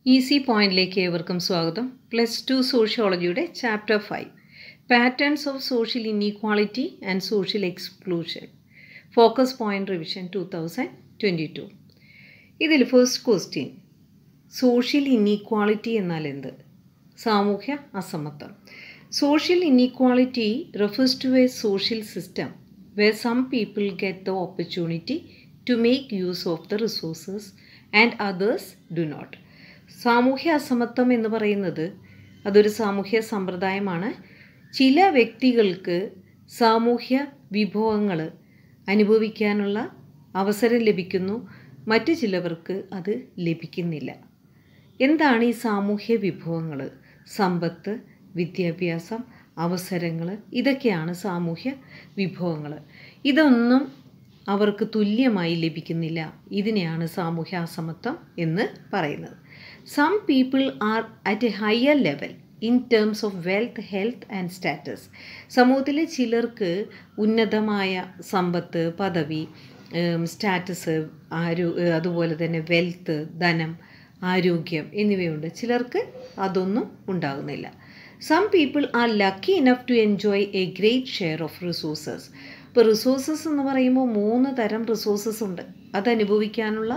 Easy പോയിന്റിലേക്ക് ഏവർക്കും സ്വാഗതം പ്ലസ് ടു സോഷ്യോളജിയുടെ chapter five patterns of social inequality and social exclusion focus point revision two thousand twenty two ഇതിൽ first question social inequality എന്നാൽ എന്ത് സാമൂഹ്യ അസമത്വം social inequality refers to a social system where some people get the opportunity to make use of the resources and others do not. സാമൂഹ്യ അസമത്വം എന്ന് പറയുന്നത് അതൊരു സാമൂഹ്യ സമ്പ്രദായമാണ് ചില വ്യക്തികൾക്ക് സാമൂഹ്യ വിഭവങ്ങൾ അനുഭവിക്കാനുള്ള അവസരം ലഭിക്കുന്നു മറ്റു ചിലവർക്ക് അത് ലഭിക്കുന്നില്ല എന്താണ് ഈ സാമൂഹ്യ വിഭവങ്ങൾ സമ്പത്ത് വിദ്യാഭ്യാസം അവസരങ്ങൾ ഇതൊക്കെയാണ് സാമൂഹ്യ വിഭവങ്ങൾ ഇതൊന്നും അവർക്ക് തുല്യമായി ലഭിക്കുന്നില്ല ഇതിനെയാണ് സാമൂഹ്യ അസമത്വം എന്ന് പറയുന്നത് some people are at a higher level in terms of wealth health and status സമൂഹത്തിലെ ചിലർക്ക് ഉന്നതമായ സമ്പത്ത് പദവി സ്റ്റാറ്റസ് ആരോ അതുപോലെ തന്നെ വെൽത്ത് ധനം ആരോഗ്യം എന്നിവയുണ്ട് ചിലർക്ക് അതൊന്നും ഉണ്ടാകുന്നില്ല some people are lucky enough to enjoy a great share of resources ഇപ്പോൾ റിസോഴ്സസ് എന്ന് പറയുമ്പോൾ മൂന്ന് തരം റിസോഴ്സസ് ഉണ്ട് അതനുഭവിക്കാനുള്ള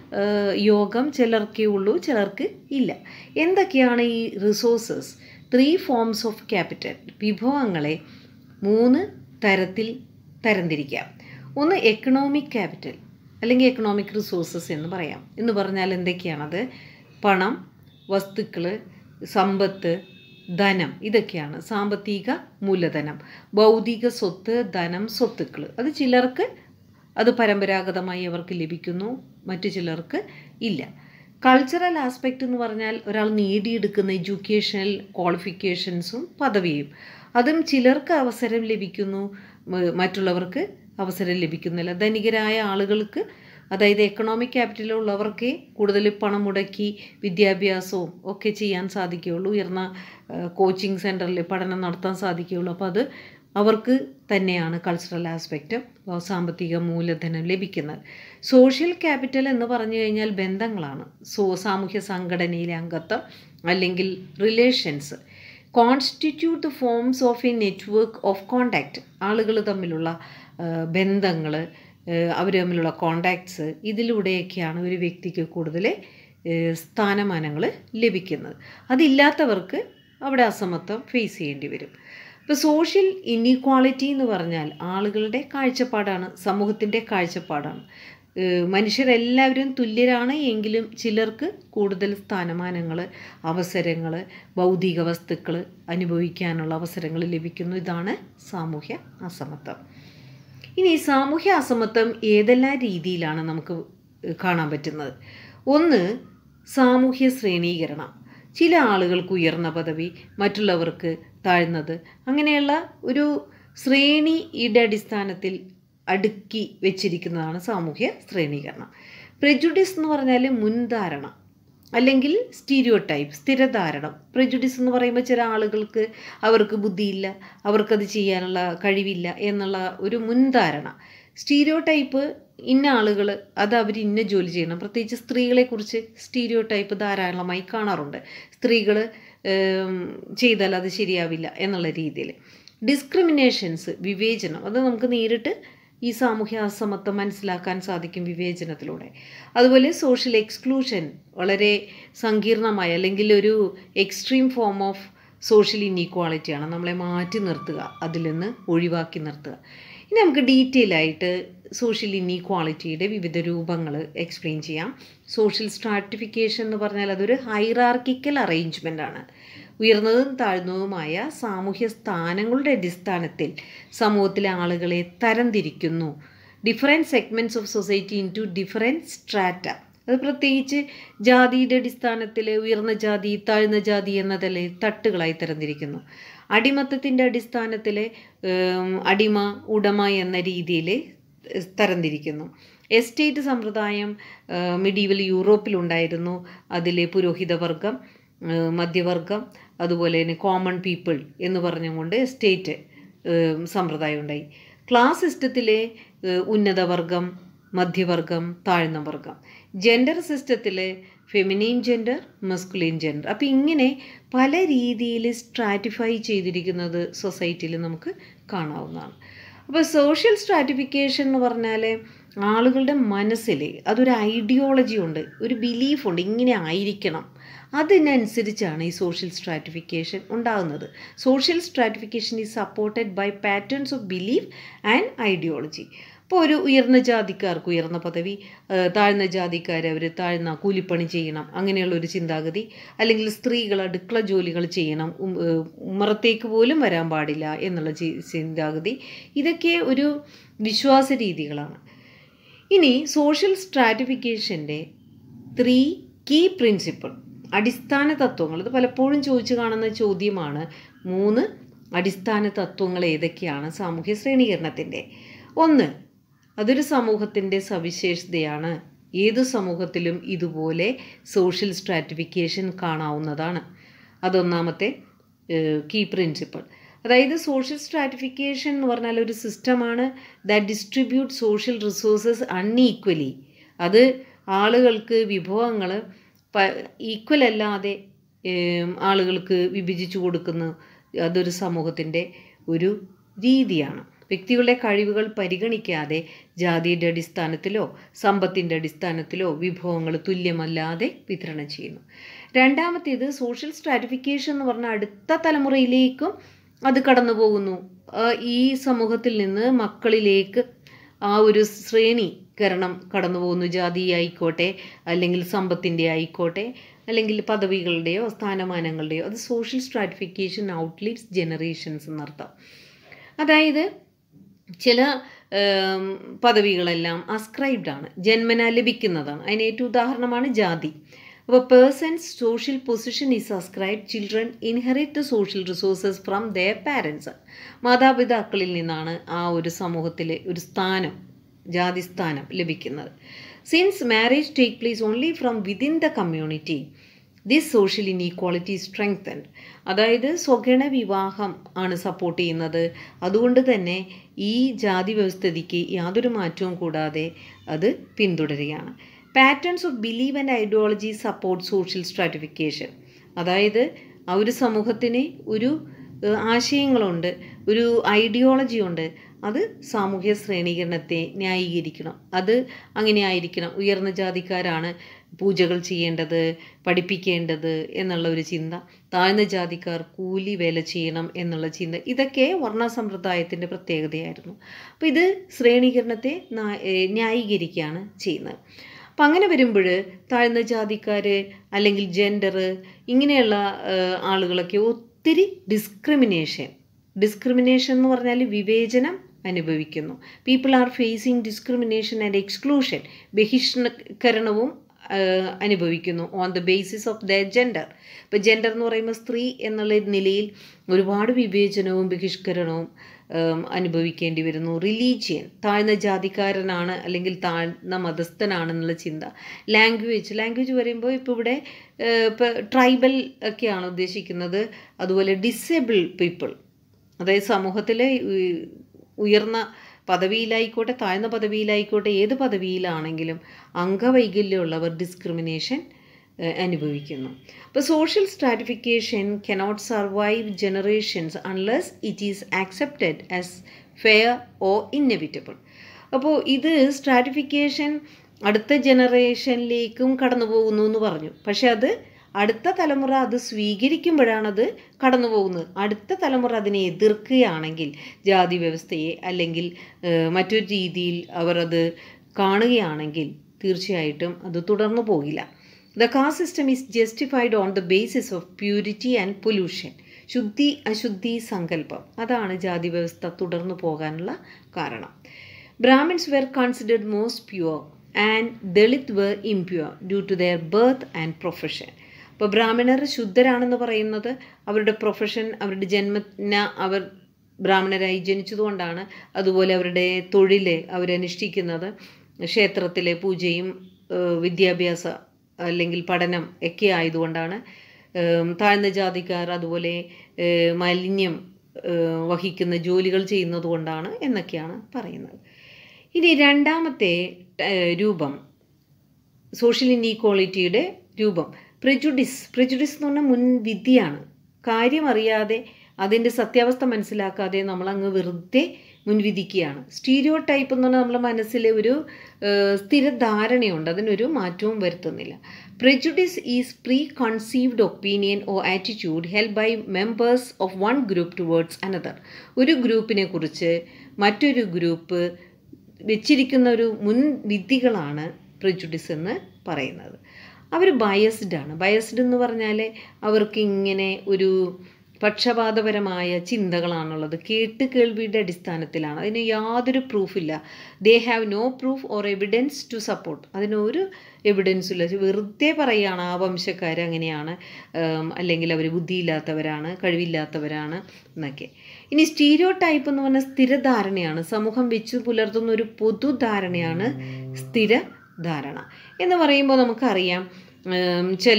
യോഗം ചിലർക്കേ ഉള്ളൂ ചിലർക്ക് ഇല്ല എന്തൊക്കെയാണ് ഈ resources three forms of capital വിഭവങ്ങളെ മൂന്ന് തരത്തിൽ തരംതിരിക്കാം ഒന്ന് എക്കണോമിക് ക്യാപിറ്റൽ അല്ലെങ്കിൽ എക്കണോമിക് റിസോഴ്സസ് എന്ന് പറയാം എന്ന് പറഞ്ഞാൽ എന്തൊക്കെയാണത് പണം വസ്തുക്കൾ സമ്പത്ത് ധനം ഇതൊക്കെയാണ് സാമ്പത്തിക മൂലധനം ഭൗതിക സ്വത്ത് ധനം സ്വത്തുക്കൾ അത് ചിലർക്ക് അത് പരമ്പരാഗതമായി അവർക്ക് ലഭിക്കുന്നു മറ്റു ചിലർക്ക് ഇല്ല കൾച്ചറൽ ആസ്പെക്റ്റ് എന്ന് പറഞ്ഞാൽ ഒരാൾ നേടിയെടുക്കുന്ന എഡ്യൂക്കേഷണൽ ക്വാളിഫിക്കേഷൻസും പദവിയും അതും ചിലർക്ക് അവസരം ലഭിക്കുന്നു മറ്റുള്ളവർക്ക് അവസരം ലഭിക്കുന്നില്ല ധനികരായ ആളുകൾക്ക് അതായത് എക്കണോമിക് ക്യാപിറ്റലുള്ളവർക്കേ കൂടുതൽ പണം മുടക്കി വിദ്യാഭ്യാസവും ഒക്കെ ചെയ്യാൻ സാധിക്കുകയുള്ളൂ ഉയർന്ന കോച്ചിങ് സെൻറ്ററിൽ പഠനം നടത്താൻ സാധിക്കുകയുള്ളൂ അപ്പോൾ അത് അവർക്ക് തന്നെയാണ് കൾച്ചറൽ ആസ്പെക്റ്റ് സാമ്പത്തിക മൂലധനം ലഭിക്കുന്നത് സോഷ്യൽ ക്യാപിറ്റൽ എന്ന് പറഞ്ഞു കഴിഞ്ഞാൽ ബന്ധങ്ങളാണ് സോ സാമൂഹ്യ സംഘടനയിലെ അംഗത്വം അല്ലെങ്കിൽ relations constitute the forms of a network of contact ആളുകൾ തമ്മിലുള്ള ബന്ധങ്ങൾ അവർ തമ്മിലുള്ള കോണ്ടാക്ട്സ് ഇതിലൂടെയൊക്കെയാണ് ഒരു വ്യക്തിക്ക് കൂടുതൽ സ്ഥാനമാനങ്ങൾ ലഭിക്കുന്നത് അതില്ലാത്തവർക്ക് അവിടെ അസമത്വം ഫേസ് ചെയ്യേണ്ടി വരും ഇപ്പോൾ സോഷ്യൽ ഇൻഈക്വാളിറ്റി എന്ന് പറഞ്ഞാൽ ആളുകളുടെ കാഴ്ചപ്പാടാണ് സമൂഹത്തിൻ്റെ കാഴ്ചപ്പാടാണ് മനുഷ്യരെല്ലാവരും തുല്യരാണ് എങ്കിലും ചിലർക്ക് കൂടുതൽ സ്ഥാനമാനങ്ങൾ അവസരങ്ങൾ ഭൗതിക വസ്തുക്കൾ അനുഭവിക്കാനുള്ള അവസരങ്ങൾ ലഭിക്കുന്നു ഇതാണ് സാമൂഹ്യ അസമത്വം ഇനി സാമൂഹ്യ അസമത്വം ഏതെല്ലാം രീതിയിലാണ് നമുക്ക് കാണാൻ പറ്റുന്നത് ഒന്ന് സാമൂഹ്യ ശ്രേണീകരണം ചില ആളുകൾക്ക് ഉയർന്ന പദവി മറ്റുള്ളവർക്ക് താഴ്ന്നത് അങ്ങനെയുള്ള ഒരു ശ്രേണിയുടെ അടിസ്ഥാനത്തിൽ അടുക്കി വെച്ചിരിക്കുന്നതാണ് സാമൂഹ്യ ശ്രേണീകരണം പ്രെജുഡിസ് എന്ന് പറഞ്ഞാൽ മുൻധാരണ അല്ലെങ്കിൽ സ്റ്റീരിയോ ടൈപ്പ് സ്ഥിരധാരണം പ്രെജുഡിസ് എന്ന് പറയുമ്പോൾ ചില ആളുകൾക്ക് അവർക്ക് ബുദ്ധിയില്ല അവർക്കത് ചെയ്യാനുള്ള കഴിവില്ല എന്നുള്ള ഒരു മുൻധാരണ സ്റ്റീരിയോ ടൈപ്പ് ഇന്ന ആളുകൾ അത് അവർ ഇന്ന ജോലി ചെയ്യണം പ്രത്യേകിച്ച് സ്ത്രീകളെക്കുറിച്ച് സ്റ്റീരിയോ ടൈപ്പ് ധാരാളമായി കാണാറുണ്ട് സ്ത്രീകൾ ചെയ്താൽ അത് ശരിയാവില്ല എന്നുള്ള രീതിയിൽ ഡിസ്ക്രിമിനേഷൻസ് വിവേചനം അത് നമുക്ക് നേരിട്ട് ഈ സാമൂഹ്യ അസമത്വം മനസ്സിലാക്കാൻ സാധിക്കും വിവേചനത്തിലൂടെ അതുപോലെ സോഷ്യൽ എക്സ്ക്ലൂഷൻ വളരെ സങ്കീർണമായ അല്ലെങ്കിൽ ഒരു എക്സ്ട്രീം ഫോം ഓഫ് സോഷ്യൽ ഇൻഈക്വാളിറ്റിയാണ് നമ്മളെ മാറ്റി നിർത്തുക അതിൽ നിന്ന് ഒഴിവാക്കി നിർത്തുക ഇനി നമുക്ക് ഡീറ്റെയിൽ ആയിട്ട് സോഷ്യൽ ഇൻഈക്വാളിറ്റിയുടെ വിവിധ രൂപങ്ങൾ എക്സ്പ്ലെയിൻ ചെയ്യാം സോഷ്യൽ സ്ട്രാറ്റിഫിക്കേഷൻ എന്ന് പറഞ്ഞാൽ അതൊരു ഹൈറാർക്കിക്കൽ അറേഞ്ച്മെൻ്റ് ആണ് ഉയർന്നതും താഴ്ന്നതുമായ സാമൂഹ്യ സ്ഥാനങ്ങളുടെ അടിസ്ഥാനത്തിൽ സമൂഹത്തിലെ ആളുകളെ തരംതിരിക്കുന്നു different segments of society into different strata അത് പ്രത്യേകിച്ച് ജാതിയുടെ അടിസ്ഥാനത്തിൽ ഉയർന്ന ജാതി താഴ്ന്ന ജാതി എന്നതിലെ തട്ടുകളായി തരംതിരിക്കുന്നു അടിമത്തത്തിൻ്റെ അടിസ്ഥാനത്തിൽ അടിമ ഉടമ എന്ന രീതിയിൽ തരംതിരിക്കുന്നു എസ്റ്റേറ്റ് സമ്പ്രദായം മിഡീവൽ യൂറോപ്പിലുണ്ടായിരുന്നു അതിൽ പുരോഹിതവർഗം മധ്യവർഗം അതുപോലെ തന്നെ കോമൺ പീപ്പിൾ എന്ന് പറഞ്ഞുകൊണ്ട് എസ്റ്റേറ്റ് സമ്പ്രദായം ഉണ്ടായി ക്ലാസ് സിസ്റ്റത്തിലെ ഉന്നതവർഗം മധ്യവർഗം താഴ്ന്ന വർഗം ജെൻഡർ സിസ്റ്റത്തിൽ ഫെമിനൈൻ ജെൻഡർ മസ്കുലിൻ ജെൻഡർ അപ്പോൾ ഇങ്ങനെ പല രീതിയിൽ സ്ട്രാറ്റിഫൈ ചെയ്തിരിക്കുന്നത് സൊസൈറ്റിയിൽ നമുക്ക് കാണാവുന്നതാണ് അപ്പോൾ സോഷ്യൽ സ്ട്രാറ്റിഫിക്കേഷൻ എന്ന് പറഞ്ഞാൽ ആളുകളുടെ മനസ്സിൽ അതൊരു ഐഡിയോളജി ഉണ്ട് ഒരു ബിലീഫുണ്ട് ഇങ്ങനെ ആയിരിക്കണം അതിനനുസരിച്ചാണ് ഈ സോഷ്യൽ സ്ട്രാറ്റിഫിക്കേഷൻ ഉണ്ടാകുന്നത് social stratification is supported by patterns of belief and ideology ഇപ്പോൾ ഒരു ഉയർന്ന ജാതിക്കാർക്ക് ഉയർന്ന പദവി താഴ്ന്ന ജാതിക്കാർ അവർ താഴ്ന്ന കൂലിപ്പണി ചെയ്യണം അങ്ങനെയുള്ള ഒരു ചിന്താഗതി അല്ലെങ്കിൽ സ്ത്രീകൾ അടുക്കള ജോലികൾ ചെയ്യണം ഉമ്മറത്തേക്ക് പോലും വരാൻ പാടില്ല എന്നുള്ള ചിന്താഗതി ഇതൊക്കെ ഒരു വിശ്വാസ രീതികളാണ് ഇനി സോഷ്യൽ സ്ട്രാറ്റിഫിക്കേഷൻ്റെ ത്രീ കീ പ്രിൻസിപ്പിൾ അടിസ്ഥാന തത്വങ്ങൾ ഇത് പലപ്പോഴും ചോദിച്ചു കാണുന്ന ചോദ്യമാണ് മൂന്ന് അടിസ്ഥാന തത്വങ്ങൾ ഏതൊക്കെയാണ് സാമൂഹ്യ ശ്രേണീകരണത്തിൻ്റെ ഒന്ന് അതൊരു സമൂഹത്തിൻ്റെ സവിശേഷതയാണ് ഏതു സമൂഹത്തിലും ഇതുപോലെ സോഷ്യൽ സ്ട്രാറ്റിഫിക്കേഷൻ കാണാവുന്നതാണ് അതൊന്നാമത്തെ കീ പ്രിൻസിപ്പിൾ അതായത് സോഷ്യൽ സ്ട്രാറ്റിഫിക്കേഷൻ എന്ന് പറഞ്ഞാൽ ഒരു സിസ്റ്റമാണ് that distribute social resources unequally അത് ആളുകൾക്ക് വിഭവങ്ങൾ ഈക്വൽ അല്ലാതെ ആളുകൾക്ക് വിഭജിച്ചു കൊടുക്കുന്നു അതൊരു സമൂഹത്തിൻ്റെ ഒരു രീതിയാണ് വ്യക്തികളുടെ കഴിവുകൾ പരിഗണിക്കാതെ ജാതിയുടെ അടിസ്ഥാനത്തിലോ സമ്പത്തിൻ്റെ അടിസ്ഥാനത്തിലോ വിഭവങ്ങൾ തുല്യമല്ലാതെ വിതരണം ചെയ്യുന്നു രണ്ടാമത്തേത് സോഷ്യൽ സ്ട്രാറ്റിഫിക്കേഷൻ എന്ന് പറഞ്ഞാൽ അടുത്ത തലമുറയിലേക്കും അത് കടന്നു പോകുന്നു ഈ സമൂഹത്തിൽ നിന്ന് മക്കളിലേക്ക് ആ ഒരു ശ്രേണീകരണം കടന്നു പോകുന്നു ജാതി ആയിക്കോട്ടെ അല്ലെങ്കിൽ സമ്പത്തിൻ്റെ ആയിക്കോട്ടെ അല്ലെങ്കിൽ പദവികളുടെയോ സ്ഥാനമാനങ്ങളുടെയോ അത് സോഷ്യൽ സ്ട്രാറ്റിഫിക്കേഷൻ ഔട്ട്ലിറ്റ്സ് ജനറേഷൻസ് എന്നർത്ഥം അതായത് ചില പദവികളെല്ലാം അസ്ക്രൈബ്ഡ് ആണ് ജന്മന ലഭിക്കുന്നതാണ് അതിന് ഏറ്റവും ഉദാഹരണമാണ് ജാതി അപ്പോൾ person's social position is ascribe children inherit the social resources from their parents മാതാപിതാക്കളിൽ നിന്നാണ് ആ ഒരു സമൂഹത്തിലെ ഒരു സ്ഥാനം ജാതി സ്ഥാനം ലഭിക്കുന്നത് since marriage take place only from within the community this social inequality strengthen അതായത് സ്വഗണ വിവാഹം ആണ് സപ്പോർട്ട് ചെയ്യുന്നത് അതുകൊണ്ട് തന്നെ ഈ ജാതി വ്യവസ്ഥിതിക്ക് യാതൊരു മാറ്റവും കൂടാതെ അത് പിന്തുടരുകയാണ് patterns of believe and ideology support social stratification അതായത് ആ ഒരു സമൂഹത്തിന് ഒരു ആശയങ്ങളുണ്ട് ഒരു ഐഡിയോളജി ഉണ്ട് അത് സാമൂഹ്യ ശ്രേണീകരണത്തെ ന്യായീകരിക്കണം അത് അങ്ങനെ ആയിരിക്കണം ഉയർന്ന ജാതിക്കാരാണ് പൂജകൾ ചെയ്യേണ്ടത് പഠിപ്പിക്കേണ്ടത് എന്നുള്ള ഒരു ചിന്ത താഴ്ന്ന ജാതിക്കാർ കൂലി വേല ചെയ്യണം എന്നുള്ള ചിന്ത ഇതൊക്കെ വർണ്ണ സമ്പ്രദായത്തിൻ്റെ പ്രത്യേകതയായിരുന്നു അപ്പോൾ ഇത് ശ്രേണീകരണത്തെ ന്യായീകരിക്കുകയാണ് ചെയ്യുന്നത് അപ്പം അങ്ങനെ വരുമ്പോൾ താഴ്ന്ന ജാതിക്കാർ അല്ലെങ്കിൽ ജെൻഡർ ഇങ്ങനെയുള്ള ആളുകളൊക്കെ ഒത്തിരി ഡിസ്ക്രിമിനേഷൻ ഡിസ്ക്രിമിനേഷൻ എന്ന് പറഞ്ഞാൽ വിവേചനം അനുഭവിക്കുന്നു people are facing discrimination and exclusion ബഹിഷ്കരണവും അനുഭവിക്കുന്നു on the basis of the gender ഇപ്പോൾ ജെൻഡർ എന്ന് പറയുമ്പോൾ സ്ത്രീ എന്നുള്ള നിലയിൽ ഒരുപാട് വിവേചനവും ബഹിഷ്കരണവും അനുഭവിക്കേണ്ടി വരുന്നു റിലീജിയൻ താഴ്ന്ന ജാതിക്കാരനാണ് അല്ലെങ്കിൽ താഴ്ന്ന മതസ്ഥനാണെന്നുള്ള ചിന്ത ലാംഗ്വേജ് ലാംഗ്വേജ് പറയുമ്പോൾ ഇപ്പോൾ ഇവിടെ ഇപ്പോൾ ട്രൈബൽ ഒക്കെയാണ് ഉദ്ദേശിക്കുന്നത് അതുപോലെ ഡിസേബിൾ പീപ്പിൾ അതായത് സമൂഹത്തിലെ ഉയർന്ന പദവിയിലായിക്കോട്ടെ താഴ്ന്ന പദവിയിലായിക്കോട്ടെ ഏത് പദവിയിലാണെങ്കിലും അംഗവൈകല്യമുള്ളവർ ഡിസ്ക്രിമിനേഷൻ അനുഭവിക്കുന്നു അപ്പോൾ social stratification cannot survive generations unless it is accepted as fair or inevitable അപ്പോൾ ഇത് സ്ട്രാറ്റിഫിക്കേഷൻ അടുത്ത ജനറേഷനിലേക്കും കടന്നു പോകുന്നു എന്ന് പറഞ്ഞു പക്ഷെ അത് അടുത്ത തലമുറ അത് സ്വീകരിക്കുമ്പോഴാണത് കടന്നു പോകുന്നത് അടുത്ത തലമുറ അതിനെ എതിർക്കുകയാണെങ്കിൽ ജാതി വ്യവസ്ഥയെ അല്ലെങ്കിൽ മറ്റൊരു രീതിയിൽ അവർ അത് കാണുകയാണെങ്കിൽ തീർച്ചയായിട്ടും അത് തുടർന്നു പോകില്ല the caste system is justified on the basis of purity and pollution ശുദ്ധി അശുദ്ധി സങ്കല്പം അതാണ് ജാതി വ്യവസ്ഥ തുടർന്നു പോകാനുള്ള കാരണം Brahmins were considered most pure and Dalit were impure due to their birth and profession അപ്പോൾ ബ്രാഹ്മണർ ശുദ്ധരാണെന്ന് പറയുന്നത് അവരുടെ പ്രൊഫഷൻ അവരുടെ ജന്മന അവർ ബ്രാഹ്മണരായി ജനിച്ചതുകൊണ്ടാണ് അതുപോലെ അവരുടെ തൊഴിൽ അവരനുഷ്ഠിക്കുന്നത് ക്ഷേത്രത്തിലെ പൂജയും വിദ്യാഭ്യാസ അല്ലെങ്കിൽ പഠനം ഒക്കെ ആയതുകൊണ്ടാണ് താഴ്ന്ന ജാതിക്കാർ അതുപോലെ മാലിന്യം വഹിക്കുന്ന ജോലികൾ ചെയ്യുന്നത് കൊണ്ടാണ് എന്നൊക്കെയാണ് പറയുന്നത് ഇനി രണ്ടാമത്തെ രൂപം സോഷ്യൽ ഇനീക്വാളിറ്റിയുടെ രൂപം പ്രെജുഡിസ് പ്രെജുഡിസ് എന്ന് പറഞ്ഞാൽ മുൻവിധിയാണ് കാര്യം അറിയാതെ അതിൻ്റെ സത്യാവസ്ഥ മനസ്സിലാക്കാതെ നമ്മൾ അങ്ങ് വെറുതെ മുൻവിധിക്കുകയാണ് സ്റ്റീരിയോ ടൈപ്പ് എന്ന് പറഞ്ഞാൽ നമ്മുടെ മനസ്സിലെ ഒരു സ്ഥിരധാരണയുണ്ട് അതിനൊരു മാറ്റവും വരുത്തുന്നില്ല prejudice is preconceived opinion or attitude help by members of one group towards another ഒരു ഗ്രൂപ്പിനെ കുറിച്ച് മറ്റൊരു ഗ്രൂപ്പ് വെച്ചിരിക്കുന്ന ഒരു മുൻവിധികളാണ് പ്രിജുഡിസ് എന്ന് പറയുന്നത് അവർ ബയസ്ഡ് ആണ് ബയസ്ഡ് എന്ന് പറഞ്ഞാൽ അവർക്ക് ഇങ്ങനെ ഒരു പക്ഷപാതപരമായ ചിന്തകളാണുള്ളത് കേട്ട് കേൾവിയുടെ അടിസ്ഥാനത്തിലാണ് അതിന് യാതൊരു പ്രൂഫില്ല they have no proof or evidence to support അതിനൊരു എവിഡൻസും ഇല്ല വെറുതെ പറയുകയാണ് ആ വംശക്കാർ അങ്ങനെയാണ് അല്ലെങ്കിൽ അവർ ബുദ്ധിയില്ലാത്തവരാണ് കഴിവില്ലാത്തവരാണ് എന്നൊക്കെ ഇനി സ്റ്റീരിയോ ടൈപ്പ് എന്ന് പറഞ്ഞാൽ സ്ഥിരധാരണയാണ് സമൂഹം വെച്ച് പുലർത്തുന്ന ഒരു പൊതുധാരണയാണ് സ്ഥിരധാരണ എന്ന് പറയുമ്പോൾ നമുക്കറിയാം ചില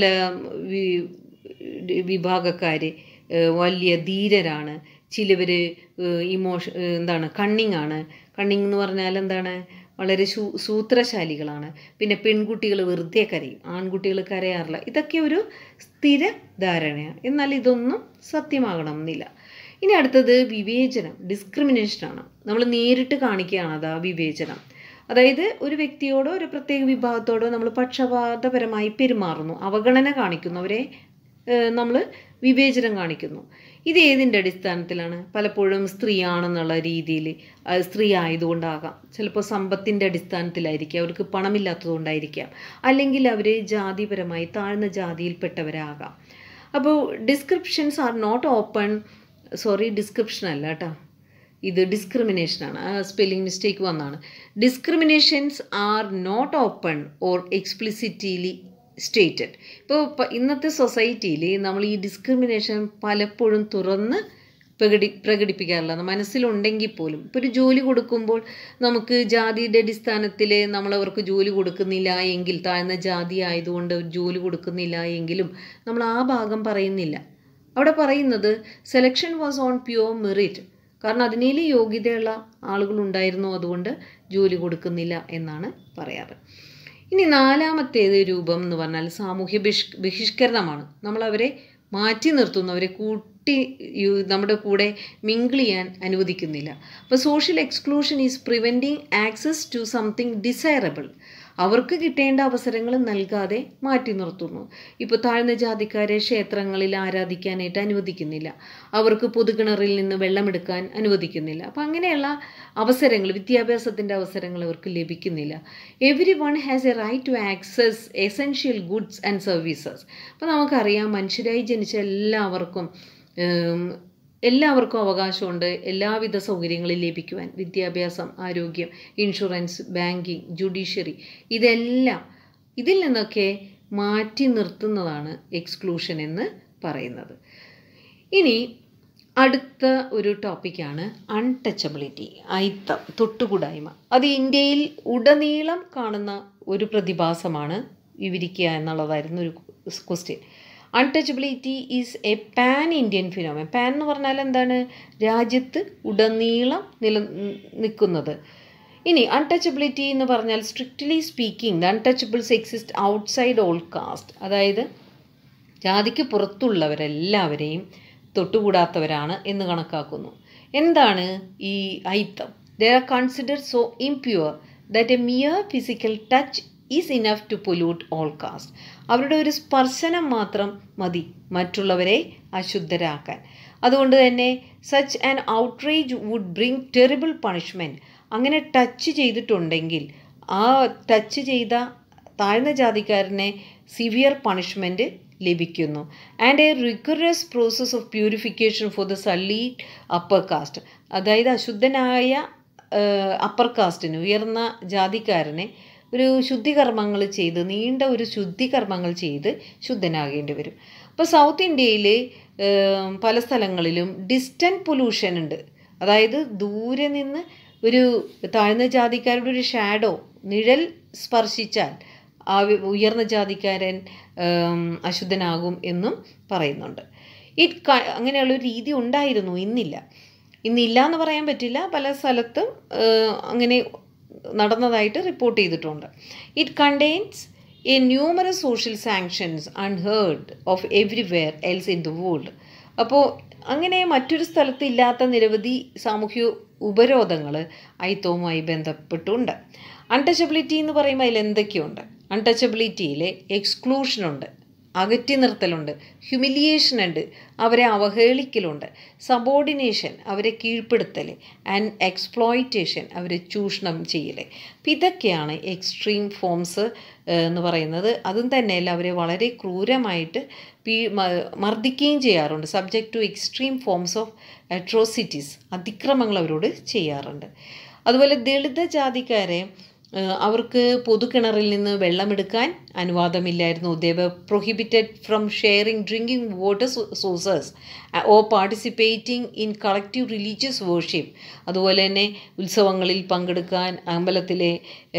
വിഭാഗക്കാർ വലിയ ധീരരാണ് ചിലവർ ഇമോഷ എന്താണ് കണ്ണിങ് ആണ് കണ്ണിങ് എന്ന് പറഞ്ഞാൽ എന്താണ് വളരെ സൂ സൂത്രശാലികളാണ് പിന്നെ പെൺകുട്ടികൾ വെറുതെ കരയും ആൺകുട്ടികൾ കരയാറില്ല ഇതൊക്കെ ഒരു സ്ഥിര ധാരണയാണ് എന്നാൽ ഇതൊന്നും സത്യമാകണം എന്നില്ല ഇനി അടുത്തത് വിവേചനം ഡിസ്ക്രിമിനേഷനാണ് നമ്മൾ നേരിട്ട് കാണിക്കുകയാണ് അത് ആ വിവേചനം അതായത് ഒരു വ്യക്തിയോടോ ഒരു പ്രത്യേക വിഭാഗത്തോടോ നമ്മൾ പക്ഷപാതപരമായി പെരുമാറുന്നു അവഗണന കാണിക്കുന്നു അവരെ നമ്മൾ വിവേചനം കാണിക്കുന്നു ഇത് ഏതിൻ്റെ അടിസ്ഥാനത്തിലാണ് പലപ്പോഴും സ്ത്രീയാണെന്നുള്ള രീതിയിൽ സ്ത്രീ ആയതുകൊണ്ടാകാം ചിലപ്പോൾ സമ്പത്തിൻ്റെ അടിസ്ഥാനത്തിലായിരിക്കാം അവർക്ക് പണമില്ലാത്തതുകൊണ്ടായിരിക്കാം അല്ലെങ്കിൽ അവർ ജാതിപരമായി താഴ്ന്ന ജാതിയിൽപ്പെട്ടവരാകാം അപ്പോൾ descriptions are not open sorry description അല്ല കേട്ടോ ഇത് ഡിസ്ക്രിമിനേഷനാണ് ആ സ്പെല്ലിംഗ് മിസ്റ്റേക്ക് വന്നാണ് discriminations are not open or explicitly stated ഇപ്പോൾ ഇന്നത്തെ സൊസൈറ്റിയിൽ നമ്മൾ ഈ ഡിസ്ക്രിമിനേഷൻ പലപ്പോഴും തുറന്ന് പ്രകടി പ്രകടിപ്പിക്കാറില്ല മനസ്സിലുണ്ടെങ്കിൽ പോലും ഇപ്പോൾ ഒരു ജോലി കൊടുക്കുമ്പോൾ നമുക്ക് ജാതിയുടെ അടിസ്ഥാനത്തിൽ നമ്മളവർക്ക് ജോലി കൊടുക്കുന്നില്ല എങ്കിൽ താഴ്ന്ന ജാതി ആയതുകൊണ്ട് ജോലി കൊടുക്കുന്നില്ല എങ്കിലും നമ്മൾ ആ ഭാഗം പറയുന്നില്ല അവിടെ പറയുന്നത് selection was on pure merit കാരണം അതിനേൽ യോഗ്യതയുള്ള ആളുകളുണ്ടായിരുന്നു അതുകൊണ്ട് ജോലി കൊടുക്കുന്നില്ല എന്നാണ് പറയാറ് ഇനി നാലാമത്തേത് രൂപം എന്ന് പറഞ്ഞാൽ സാമൂഹ്യ ബഹിഷ് ബഹിഷ്കരണമാണ് നമ്മളവരെ മാറ്റി നിർത്തുന്നു അവരെ കൂട്ടി നമ്മുടെ കൂടെ മിങ്കിൾ ചെയ്യാൻ അനുവദിക്കുന്നില്ല അപ്പോൾ social exclusion is preventing access to something desirable അവർക്ക് കിട്ടേണ്ട അവസരങ്ങൾ നൽകാതെ മാറ്റി നിർത്തുന്നു ഇപ്പോൾ താഴ്ന്ന ജാതിക്കാരെ ക്ഷേത്രങ്ങളിൽ ആരാധിക്കാനായിട്ട് അനുവദിക്കുന്നില്ല അവർക്ക് പൊതുകിണറിൽ നിന്ന് വെള്ളമെടുക്കാൻ അനുവദിക്കുന്നില്ല അപ്പം അങ്ങനെയുള്ള അവസരങ്ങൾ വിദ്യാഭ്യാസത്തിൻ്റെ അവസരങ്ങൾ അവർക്ക് ലഭിക്കുന്നില്ല everyone has a right to access essential goods and services അപ്പോൾ നമുക്കറിയാം മനുഷ്യരായി ജനിച്ച എല്ലാവർക്കും എല്ലാവർക്കും അവകാശമുണ്ട് എല്ലാവിധ സൗകര്യങ്ങളും ലഭിക്കുവാൻ വിദ്യാഭ്യാസം ആരോഗ്യം ഇൻഷുറൻസ് ബാങ്കിങ് ജുഡീഷ്യറി ഇതെല്ലാം ഇതിൽ നിന്നൊക്കെ മാറ്റി നിർത്തുന്നതാണ് എക്സ്ക്ലൂഷൻ എന്ന് പറയുന്നത് ഇനി അടുത്ത ഒരു ടോപ്പിക്കാണ് അൺടച്ചബിലിറ്റി അയിത്തം തൊട്ടുകൂടായ്മ അത് ഇന്ത്യയിൽ ഉടനീളം കാണുന്ന ഒരു പ്രതിഭാസമാണ് വിവരിക്കുക എന്നുള്ളതായിരുന്നു ഒരു question untouchability is a pan Indian phenomenon pan എന്ന് പറഞ്ഞാൽ എന്താണ് രാജ്യത്ത് ഉടനീളം നില നിൽക്കുന്നത് ഇനി അൺടച്ചബിലിറ്റി എന്ന് പറഞ്ഞാൽ strictly speaking the untouchables exist outside all caste അതായത് ജാതിക്ക് പുറത്തുള്ളവരെല്ലാവരെയും തൊട്ടുകൂടാത്തവരാണ് എന്ന് കണക്കാക്കുന്നു എന്താണ് ഈ ഐത്തം they are consider so impure that a mere physical touch is enough to pollute all caste അവരുടെ ഒരു സ്പർശനം മാത്രം മതി മറ്റുള്ളവരെ അശുദ്ധരാക്കാൻ അതുകൊണ്ട് തന്നെ such an outrage would bring terrible punishment അങ്ങനെ ടച്ച് ചെയ്തിട്ടുണ്ടെങ്കിൽ ആ ടച്ച് ചെയ്ത താഴ്ന്ന ജാതിക്കാരനെ സിവിയർ പണിഷ്മെൻറ്റ് ലഭിക്കുന്നു and a rigorous process of purification four the sullied upper caste അതായത് അശുദ്ധനായ അപ്പർ കാസ്റ്റിന് ഉയർന്ന ജാതിക്കാരനെ ഒരു ശുദ്ധികർമ്മങ്ങൾ ചെയ്ത് നീണ്ട ഒരു ശുദ്ധികർമ്മങ്ങൾ ചെയ്ത് ശുദ്ധനാകേണ്ടി വരും അപ്പോൾ സൗത്ത് ഇന്ത്യയിൽ പല സ്ഥലങ്ങളിലും ഡിസ്റ്റൻറ്റ് പൊല്യൂഷൻ ഉണ്ട് അതായത് ദൂരെ നിന്ന് ഒരു താഴ്ന്ന ജാതിക്കാരുടെ ഒരു ഷാഡോ നിഴൽ സ്പർശിച്ചാൽ ആ ഉയർന്ന ജാതിക്കാരൻ അശുദ്ധനാകും എന്നും പറയുന്നുണ്ട് ഈ അങ്ങനെയുള്ള ഒരു രീതി ഉണ്ടായിരുന്നു ഇന്നില്ല ഇന്നില്ല എന്ന് പറയാൻ പറ്റില്ല പല സ്ഥലത്തും അങ്ങനെ നടന്നതായിട്ട് റിപ്പോർട്ട് ചെയ്തിട്ടുണ്ട് it contains a numerous social sanctions unheard of everywhere else in the world അപ്പോൾ അങ്ങനെ മറ്റൊരു സ്ഥലത്ത് ഇല്ലാത്ത നിരവധി സാമൂഹ്യ ഉപരോധങ്ങൾ അയിത്തവുമായി ബന്ധപ്പെട്ടുണ്ട് അൺടച്ചബിലിറ്റി എന്ന് പറയുമ്പോൾ അതിൽ എന്തൊക്കെയുണ്ട് അൺടച്ചബിലിറ്റിയിൽ എക്സ്ക്ലൂഷനുണ്ട് അകറ്റി നിർത്തലുണ്ട് ഹ്യൂമിലിയേഷൻ ഉണ്ട് അവരെ അവഹേളിക്കലുണ്ട് സബോർഡിനേഷൻ അവരെ കീഴ്പ്പെടുത്തൽ ആൻഡ് എക്സ്പ്ലോയിറ്റേഷൻ അവരെ ചൂഷണം ചെയ്യൽ അപ്പം ഇതൊക്കെയാണ് എക്സ്ട്രീം ഫോംസ് എന്ന് പറയുന്നത് അതും തന്നെയല്ല അവരെ വളരെ ക്രൂരമായിട്ട് പീ മർദ്ദിക്കുകയും ചെയ്യാറുണ്ട് subject to extreme forms of atrocities അതിക്രമങ്ങൾ അവരോട് ചെയ്യാറുണ്ട് അതുപോലെ ദളിത് ജാതിക്കാരെ അവർക്ക് പൊതുകിണറിൽ നിന്ന് വെള്ളമെടുക്കാൻ അനുവാദമില്ലായിരുന്നു they were prohibited from sharing drinking water sources or participating in collective religious worship അതുപോലെ തന്നെ ഉത്സവങ്ങളിൽ പങ്കെടുക്കാൻ അമ്പലത്തിലെ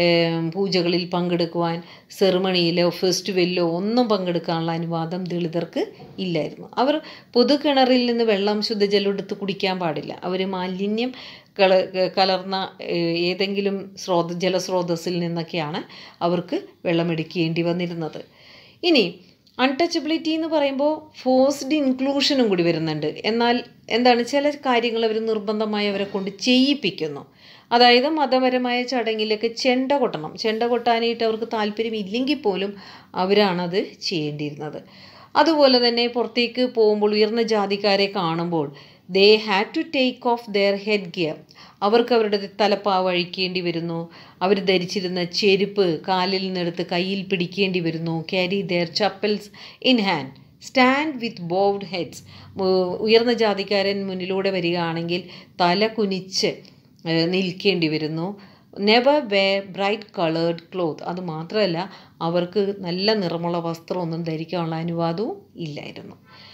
പൂജകളിൽ പങ്കെടുക്കുവാൻ സെറിമണിയിലോ ഫെസ്റ്റിവലിലോ ഒന്നും പങ്കെടുക്കാനുള്ള അനുവാദം ദളിതർക്ക് ഇല്ലായിരുന്നു അവർ പൊതുകിണറിൽ നിന്ന് വെള്ളം ശുദ്ധജലം എടുത്ത് കുടിക്കാൻ പാടില്ല അവർ മാലിന്യം കള കലർന്ന ഏതെങ്കിലും സ്രോത ജലസ്രോതസ്സിൽ നിന്നൊക്കെയാണ് അവർക്ക് വെള്ളമെടുക്കേണ്ടി വന്നിരുന്നത് ഇനി അൺടച്ചബിലിറ്റി എന്ന് പറയുമ്പോൾ ഫോഴ്സ്ഡ് ഇൻക്ലൂഷനും കൂടി വരുന്നുണ്ട് എന്നാൽ എന്താണ് ചില കാര്യങ്ങൾ അവർ നിർബന്ധമായി അവരെ കൊണ്ട് ചെയ്യിപ്പിക്കുന്നു അതായത് മതപരമായ ചടങ്ങിലൊക്കെ ചെണ്ട കൊട്ടണം ചെണ്ട കൊട്ടാനായിട്ട് അവർക്ക് താല്പര്യം ഇല്ലെങ്കിൽ പോലും അവരാണത് ചെയ്യേണ്ടിയിരുന്നത് അതുപോലെ തന്നെ പുറത്തേക്ക് പോകുമ്പോൾ ഉയർന്ന ജാതിക്കാരെ കാണുമ്പോൾ they had to take off their headgear അവർക്ക് അവരുടെ തലപ്പാവ് അഴിക്കേണ്ടി വരുന്നു അവർ ധരിച്ചിരുന്ന ചെരുപ്പ് കാലിൽ നിന്നെടുത്ത് കയ്യിൽ പിടിക്കേണ്ടി വരുന്നു carry their chappals in hand stand with bowed heads ഉയർന്ന ജാതിക്കാരൻ മുന്നിലൂടെ വരികയാണെങ്കിൽ തല കുനിച്ച് നിൽക്കേണ്ടി വരുന്നു never wear bright coloured cloth അത് മാത്രമല്ല അവർക്ക് നല്ല നിറമുള്ള വസ്ത്രമൊന്നും ധരിക്കാനുള്ള അനുവാദവും ഇല്ലായിരുന്നു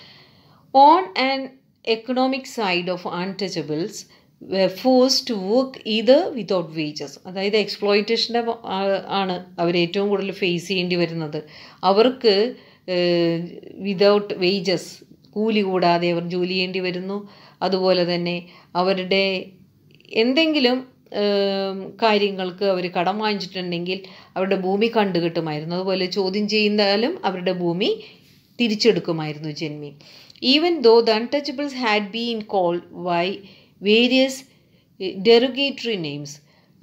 on and economic side of untouchables force to work ഇത് വിതൗട്ട് വേജസ് അതായത് എക്സ്പ്ലോയിറ്റേഷൻ്റെ ആണ് അവർ ഏറ്റവും കൂടുതൽ ഫേസ് ചെയ്യേണ്ടി വരുന്നത് അവർക്ക് വിതൗട്ട് വേജസ് കൂലി കൂടാതെ അവർ ജോലി ചെയ്യേണ്ടി വരുന്നു അതുപോലെ തന്നെ അവരുടെ എന്തെങ്കിലും കാര്യങ്ങൾക്ക് അവർ കടം വാങ്ങിച്ചിട്ടുണ്ടെങ്കിൽ അവരുടെ ഭൂമി കണ്ടു കിട്ടുമായിരുന്നു അതുപോലെ ചോദ്യം ചെയ്യുന്നാലും അവരുടെ ഭൂമി തിരിച്ചെടുക്കുമായിരുന്നു ജന്മി even though the untouchables had been call by various derogatory names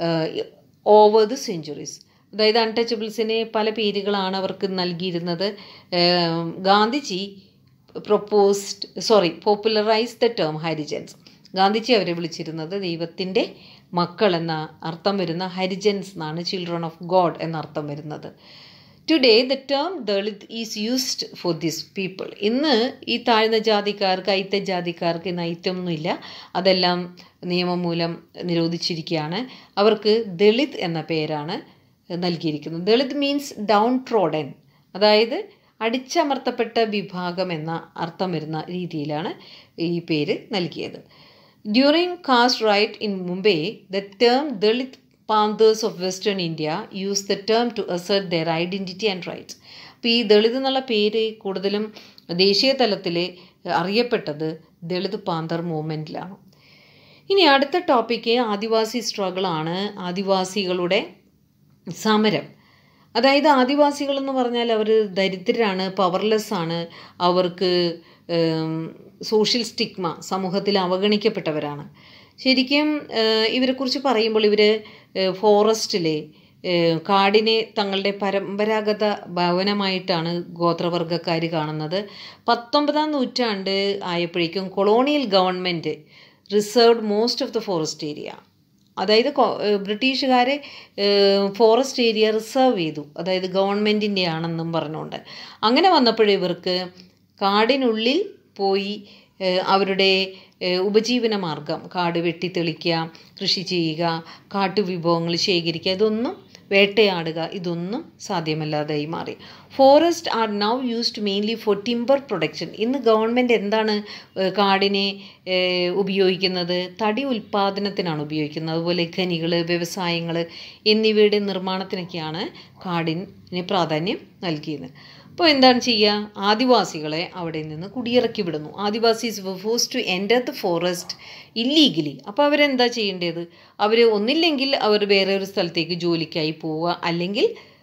over the centuries അതായത് അൺടച്ചബിൾസിന് പല പേരുകളാണ് അവർക്ക് നൽകിയിരുന്നത് Gandhiji proposed sorry popularise the term Harijans Gandhiji അവരെ വിളിച്ചിരുന്നത് ദൈവത്തിൻ്റെ മക്കൾ എന്ന അർത്ഥം വരുന്ന ഹരിജൻസ് എന്നാണ് ചിൽഡ്രൻ ഓഫ് ഗോഡ് എന്ന അർത്ഥം വരുന്നത് today the term Dalit is used for this people ഇന്ന് ഈ താഴ്ന്ന ജാതിക്കാർക്ക് ഐത്ത ജാതിക്കാർക്ക് ഇന്ന് ഐത്യമൊന്നുമില്ല അതെല്ലാം നിയമം മൂലം നിരോധിച്ചിരിക്കുകയാണ് അവർക്ക് ദളിത് എന്ന പേരാണ് നൽകിയിരിക്കുന്നത് ദളിത് മീൻസ് ഡൗൺ ട്രോഡൻ അതായത് അടിച്ചമർത്തപ്പെട്ട വിഭാഗം എന്ന അർത്ഥം വരുന്ന രീതിയിലാണ് ഈ പേര് നൽകിയത് during caste right in Mumbai the term Dalit Panthers of western India use the term to assert their identity and rights അപ്പോൾ ഈ ദളിത് എന്നുള്ള പേര് കൂടുതലും ദേശീയ തലത്തിൽ അറിയപ്പെട്ടത് ദളിത് പാന്തർ മൂവ്മെൻറ്റിലാണ് ഇനി അടുത്ത ടോപ്പിക്ക് ആദിവാസി സ്ട്രഗിളാണ് ആദിവാസികളുടെ സമരം അതായത് ആദിവാസികൾ എന്ന് പറഞ്ഞാൽ അവർ ദരിദ്രരാണ് പവർലെസ് ആണ് അവർക്ക് സോഷ്യൽ സ്റ്റിഗ്മ സമൂഹത്തിൽ അവഗണിക്കപ്പെട്ടവരാണ് ശരിക്കും ഇവരെക്കുറിച്ച് പറയുമ്പോൾ ഇവർ ഫോറസ്റ്റിലെ കാടിനെ തങ്ങളുടെ പരമ്പരാഗത ഭവനമായിട്ടാണ് ഗോത്രവർഗക്കാർ കാണുന്നത് പത്തൊമ്പതാം നൂറ്റാണ്ട് ആയപ്പോഴേക്കും colonial government reserved most of the forest area അതായത് ബ്രിട്ടീഷുകാരെ ഫോറസ്റ്റ് ഏരിയ റിസർവ് ചെയ്തു അതായത് ഗവൺമെൻറ്റിൻ്റെ ആണെന്നും പറഞ്ഞുകൊണ്ട് അങ്ങനെ വന്നപ്പോഴേ ഇവർക്ക് കാടിനുള്ളിൽ പോയി അവരുടെ ഉപജീവന മാർഗം കാട് വെട്ടിത്തെളിക്കുക കൃഷി ചെയ്യുക കാട്ടുവിഭവങ്ങൾ ശേഖരിക്കുക ഇതൊന്നും വേട്ടയാടുക ഇതൊന്നും സാധ്യമല്ലാതായി മാറി forest are now used mainly for timber production ഇന്ന് ഗവൺമെൻറ് എന്താണ് കാടിനെ ഉപയോഗിക്കുന്നത് തടി ഉൽപ്പാദനത്തിനാണ് ഉപയോഗിക്കുന്നത് അതുപോലെ ഖനികൾ വ്യവസായങ്ങൾ എന്നിവയുടെ നിർമ്മാണത്തിനൊക്കെയാണ് കാടിന് പ്രാധാന്യം നൽകിയത് അപ്പോൾ എന്താണ് ചെയ്യുക ആദിവാസികളെ അവിടെ നിന്ന് കുടിയിറക്കി വിടുന്നു Adivasis force to enter the forest illegally അപ്പോൾ അവരെന്താ ചെയ്യേണ്ടത് അവർ ഒന്നില്ലെങ്കിൽ അവർ വേറെ ഒരു സ്ഥലത്തേക്ക് ജോലിക്കായി പോവുക അല്ലെങ്കിൽ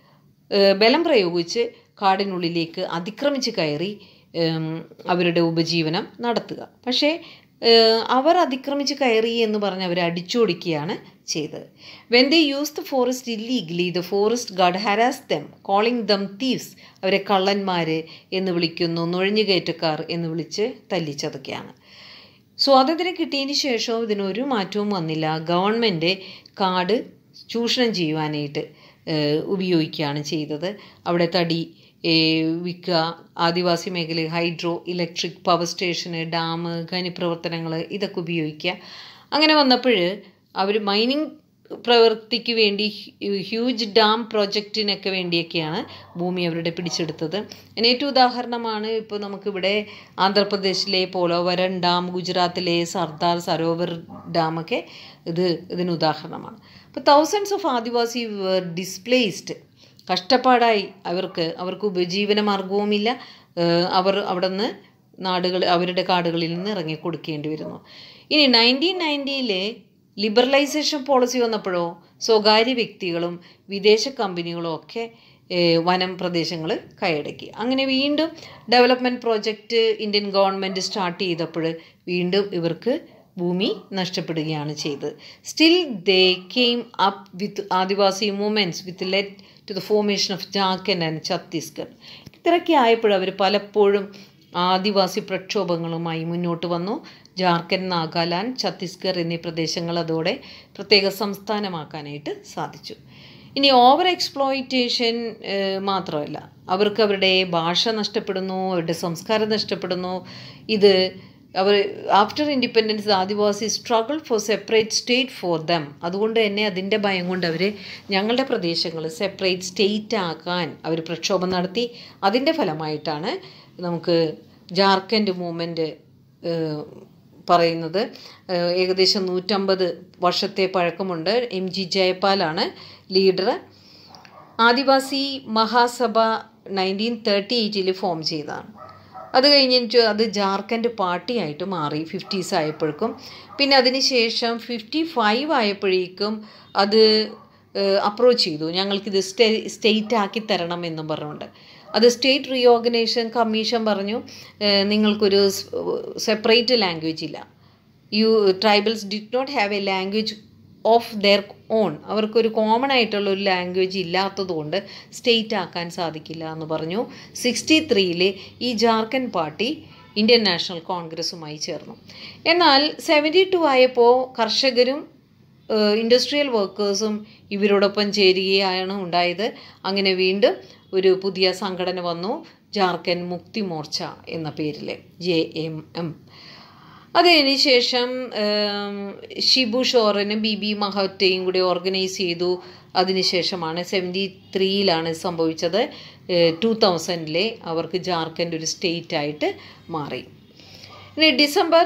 ഏഹ് ബലം പ്രയോഗിച്ച് കാടിനുള്ളിലേക്ക് അതിക്രമിച്ച് കയറി ഏം, അവരുടെ ഉപജീവനം നടത്തുക പക്ഷേ ഏഹ്, അവർ അതിക്രമിച്ച് കയറി എന്ന് പറഞ്ഞ് അവരെ അടിച്ചോടിക്കുകയാണ് ചെയ്തത് when they use the forest illegally the forest guard harass them calling them thieves അവരെ കള്ളന്മാർ എന്ന് വിളിക്കുന്നു നുഴഞ്ഞുകയറ്റക്കാർ എന്ന് വിളിച്ച് തല്ലിച്ചതൊക്കെയാണ് സ്വാതന്ത്ര്യം കിട്ടിയതിന് ശേഷവും ഇതിനൊരു മാറ്റവും വന്നില്ല ഗവൺമെൻറ് കാട് ചൂഷണം ചെയ്യുവാനായിട്ട് ഏഹ്, ഉപയോഗിക്കുകയാണ് ചെയ്തത് അവിടെ തടി ഏഹ്, വിൽക്കുക ആദിവാസി മേഖലയിൽ ഹൈഡ്രോ ഇലക്ട്രിക് പവർ സ്റ്റേഷന് ഡാം ഖനിപ്രവർത്തനങ്ങൾ ഇതൊക്കെ ഉപയോഗിക്കുക അങ്ങനെ വന്നപ്പോൾ അവർ മൈനിങ് പ്രവൃത്തിക്ക് വേണ്ടി ഹ്യൂജ് ഡാം പ്രോജക്റ്റിനൊക്കെ വേണ്ടിയൊക്കെയാണ് ഭൂമി അവരുടെ പിടിച്ചെടുത്തത് അതിന് ഏറ്റവും ഉദാഹരണമാണ് ഇപ്പോൾ നമുക്കിവിടെ ആന്ധ്രാപ്രദേശിലെ പോലോവരൻ ഡാം ഗുജറാത്തിലെ സർദാർ സരോവർ ഡാമൊക്കെ ഇത് ഇതിന് ഉദാഹരണമാണ് അപ്പോൾ തൗസൻഡ്സ് ഓഫ് ആദിവാസി ഡിസ്പ്ലേസ്ഡ് കഷ്ടപ്പാടായി അവർക്ക് അവർക്ക് ഉപജീവന മാർഗവുമില്ല ഏഹ് അവർ അവിടെ നിന്ന് നാടുകൾ അവരുടെ കാടുകളിൽ നിന്ന് ഇറങ്ങി കൊടുക്കേണ്ടി വരുന്നു ഇനി നയൻറ്റീൻ നയൻറ്റിയിലെ ലിബറലൈസേഷൻ പോളിസി വന്നപ്പോഴോ സ്വകാര്യ വ്യക്തികളും വിദേശ കമ്പനികളും ഒക്കെ ഏഹ്, വനം പ്രദേശങ്ങൾ കൈയടക്കി അങ്ങനെ വീണ്ടും development project Indian government start ചെയ്തപ്പോൾ വീണ്ടും ഇവർക്ക് ഭൂമി നഷ്ടപ്പെടുകയാണ് ചെയ്തത് still they came up with Adivasi movements which led to the formation of Jharkhand and Chhattisgarh ഇത്രയൊക്കെ ആയപ്പോൾ അവർ പലപ്പോഴും ആദിവാസി പ്രക്ഷോഭങ്ങളുമായി മുന്നോട്ട് വന്നു ജാർഖണ്ഡ് നാഗാലാൻഡ് ഛത്തീസ്ഗഡ് എന്നീ പ്രദേശങ്ങൾ അതോടെ പ്രത്യേക സംസ്ഥാനമാക്കാനായിട്ട് സാധിച്ചു ഇനി ഓവർ എക്സ്പ്ലോയിറ്റേഷൻ മാത്രമല്ല അവർക്ക് അവരുടെ ഭാഷ നഷ്ടപ്പെടുന്നു അവരുടെ സംസ്കാരം നഷ്ടപ്പെടുന്നു ഇത് അവർ after independence Adivasi struggle for separate state for them അതുകൊണ്ട് തന്നെ അതിൻ്റെ ഭയം കൊണ്ട് അവർ ഞങ്ങളുടെ പ്രദേശങ്ങൾ സെപ്പറേറ്റ് സ്റ്റേറ്റ് ആക്കാൻ അവർ പ്രക്ഷോഭം നടത്തി അതിൻ്റെ ഫലമായിട്ടാണ് നമുക്ക് ജാർഖണ്ഡ് മൂവ്മെൻറ്റ് പറയുന്നത് ഏഹ് ഏകദേശം നൂറ്റമ്പത് വർഷത്തെ പഴക്കമുണ്ട് എം ജി ജയപാലാണ് leader Adivasi Mahasabha nineteen thirty എയ്റ്റിൽ ഫോം ചെയ്തതാണ് അത് കഴിഞ്ഞിട്ട് അത് ജാർഖണ്ഡ് പാർട്ടിയായിട്ട് മാറി ഫിഫ്റ്റീസ് ആയപ്പോഴേക്കും പിന്നെ അതിന് ശേഷം ഫിഫ്റ്റി ഫൈവ് ആയപ്പോഴേക്കും അത് അപ്രോച്ച് ചെയ്തു ഞങ്ങൾക്കിത് സ്റ്റേ സ്റ്റേറ്റ് ആക്കി തരണം എന്നും പറഞ്ഞുകൊണ്ട് അത് സ്റ്റേറ്റ് റീഓർഗനൈസേഷൻ കമ്മീഷൻ പറഞ്ഞു ഏഹ് നിങ്ങൾക്കൊരു സെപ്പറേറ്റ് ലാംഗ്വേജ് ഇല്ല you tribals did not have a language of their own അവർക്കൊരു കോമൺ ആയിട്ടുള്ള ഒരു ലാംഗ്വേജ് ഇല്ലാത്തതുകൊണ്ട് സ്റ്റേറ്റ് ആക്കാൻ സാധിക്കില്ല എന്ന് പറഞ്ഞു സിക്സ്റ്റി ത്രീയിൽ ഈ ജാർഖണ്ഡ് പാർട്ടി ഇന്ത്യൻ നാഷണൽ കോൺഗ്രസുമായി ചേർന്നു എന്നാൽ സെവൻറ്റി ടു ആയപ്പോൾ കർഷകരും ഇൻഡസ്ട്രിയൽ വർക്കേഴ്സും ഇവരോടൊപ്പം ചേരുകയാണ് ഉണ്ടായത് അങ്ങനെ വീണ്ടും ഒരു പുതിയ സംഘടന വന്നു ജാർഖണ്ഡ് മുക്തി മോർച്ച എന്ന പേരിൽ ജെ എം എം അതിന് ശേഷം ഏം, ഷിബു ഷോറനും ബി ബി മഹറ്റയും കൂടി ഓർഗനൈസ് ചെയ്തു അതിനുശേഷമാണ് സെവൻറ്റി ത്രീയിലാണ് സംഭവിച്ചത് ടു തൗസൻഡിലെ അവർക്ക് ജാർഖണ്ഡ് ഒരു സ്റ്റേറ്റ് ആയിട്ട് മാറി ഇനി ഡിസംബർ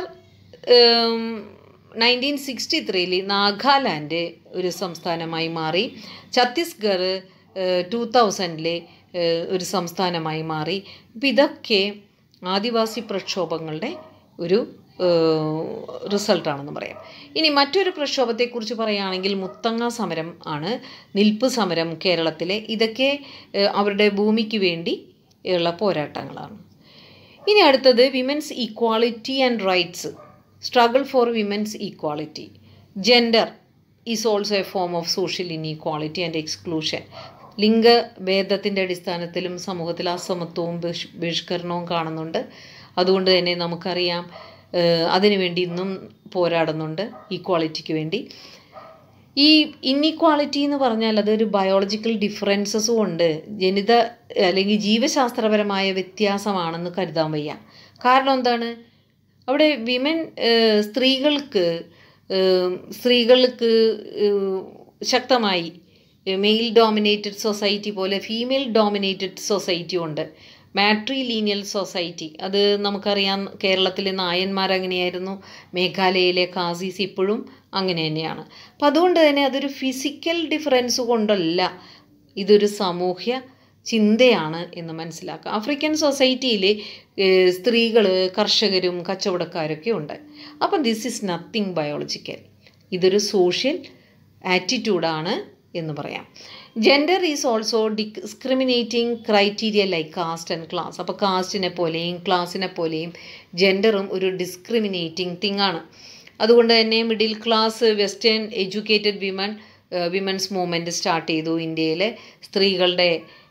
നയൻറ്റീൻ സിക്സ്റ്റി ത്രീയിൽ നാഗാലാൻഡ് ഒരു സംസ്ഥാനമായി മാറി ഛത്തീസ്ഗഡ് ടു തൗസൻഡിലെ ഒരു സംസ്ഥാനമായി മാറി അപ്പം ഇതൊക്കെ ആദിവാസി പ്രക്ഷോഭങ്ങളുടെ ഒരു റിസൾട്ടാണെന്ന് പറയാം ഇനി മറ്റൊരു പ്രക്ഷോഭത്തെക്കുറിച്ച് പറയുകയാണെങ്കിൽ മുത്തങ്ങ സമരം ആണ് നിൽപ്പ് സമരം കേരളത്തിലെ ഇതൊക്കെ ഏഹ്, അവരുടെ ഭൂമിക്ക് വേണ്ടി ഉള്ള പോരാട്ടങ്ങളാണ് ഇനി അടുത്തത് women's equality and rights struggle for women's equality gender is also a form of social inequality and exclusion ലിംഗഭേദത്തിൻ്റെ അടിസ്ഥാനത്തിലും സമൂഹത്തിൽ അസമത്വവും ബഹിഷ് ബഹിഷ്കരണവും കാണുന്നുണ്ട് അതുകൊണ്ട് തന്നെ നമുക്കറിയാം ഏഹ്, അതിനുവേണ്ടി ഇന്നും പോരാടുന്നുണ്ട് ഈക്വാളിറ്റിക്ക് വേണ്ടി ഈ ഇൻഇക്വാളിറ്റി എന്ന് പറഞ്ഞാൽ അതൊരു ബയോളജിക്കൽ ഡിഫറൻസസും ഉണ്ട് ജനിത അല്ലെങ്കിൽ ജീവശാസ്ത്രപരമായ വ്യത്യാസമാണെന്ന് കരുതാൻ വയ്യ കാരണം എന്താണ് അവിടെ വിമൻ സ്ത്രീകൾക്ക് ഏഹ്, സ്ത്രീകൾക്ക് ഏഹ്, ശക്തമായി മെയിൽ ഡോമിനേറ്റഡ് സൊസൈറ്റി പോലെ ഫീമെയിൽ ഡോമിനേറ്റഡ് സൊസൈറ്റി ഉണ്ട് മാട്രി ലീനിയൽ സൊസൈറ്റി അത് നമുക്കറിയാം കേരളത്തിലെ നായന്മാർ അങ്ങനെയായിരുന്നു മേഘാലയയിലെ കാസീസ് ഇപ്പോഴും അങ്ങനെ തന്നെയാണ് അപ്പം അതുകൊണ്ട് തന്നെ അതൊരു ഫിസിക്കൽ ഡിഫറൻസ് കൊണ്ടല്ല ഇതൊരു സാമൂഹ്യ ചിന്തയാണ് എന്ന് മനസ്സിലാക്കുക ആഫ്രിക്കൻ സൊസൈറ്റിയിൽ സ്ത്രീകൾ കർഷകരും കച്ചവടക്കാരൊക്കെ ഉണ്ട് അപ്പം ദിസ് ഈസ് നത്തിങ് ബയോളജിക്കൽ ഇതൊരു സോഷ്യൽ ആറ്റിറ്റ്യൂഡാണ് എന്ന് പറയാം gender is also discriminating criteria like caste and class അപ്പോൾ കാസ്റ്റിനെ പോലെയും ക്ലാസ്സിനെ പോലെയും ജെൻഡറും ഒരു ഡിസ്ക്രിമിനേറ്റിംഗ് തിങ് ആണ് അതുകൊണ്ട് തന്നെ middle class western educated women women's movement start ചെയ്തു ഇന്ത്യയിൽ സ്ത്രീകളുടെ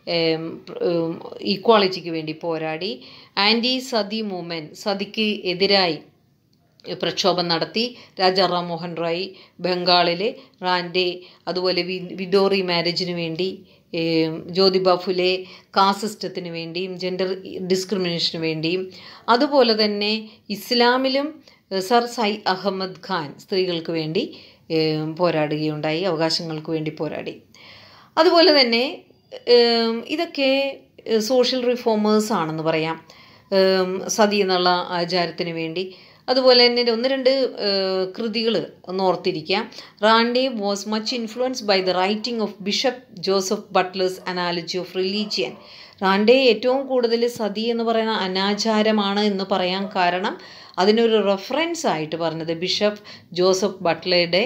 ഈക്വാളിറ്റിക്ക് വേണ്ടി പോരാടി ആൻറ്റി സതി മൂവ്മെൻറ്റ് സതിക്ക് എതിരായി പ്രക്ഷോഭം നടത്തി രാജാ റാം മോഹൻ റോയ് ബംഗാളിൽ റാൻഡെ അതുപോലെ വി വിഡോറി മാരേജിന് വേണ്ടി ജ്യോതിബ ഫുലെ കാസ്റ്റ് സിസ്റ്റത്തിന് വേണ്ടിയും ജെൻഡർ ഡിസ്ക്രിമിനേഷന് വേണ്ടിയും അതുപോലെ തന്നെ ഇസ്ലാമിലും സർ സൈ അഹമ്മദ് ഖാൻ സ്ത്രീകൾക്ക് വേണ്ടി പോരാടുകയുണ്ടായി അവകാശങ്ങൾക്ക് വേണ്ടി പോരാടി അതുപോലെ തന്നെ ഇതൊക്കെ സോഷ്യൽ റിഫോമേഴ്സ് ആണെന്ന് പറയാം സതി എന്നുള്ള ആചാരത്തിന് വേണ്ടി അതുപോലെ തന്നെ ഒന്ന് രണ്ട് കൃതികൾ ഒന്ന് ഓർത്തിരിക്കാം Ranade was much influence by the writing of Bishop Joseph Butler's analogy of religion Ranade ഏറ്റവും കൂടുതൽ സതി എന്ന് പറയുന്ന അനാചാരമാണ് എന്ന് പറയാൻ കാരണം അതിനൊരു റെഫറൻസ് ആയിട്ട് പറഞ്ഞത് ബിഷപ്പ് ജോസഫ് ബട്ട്ലയുടെ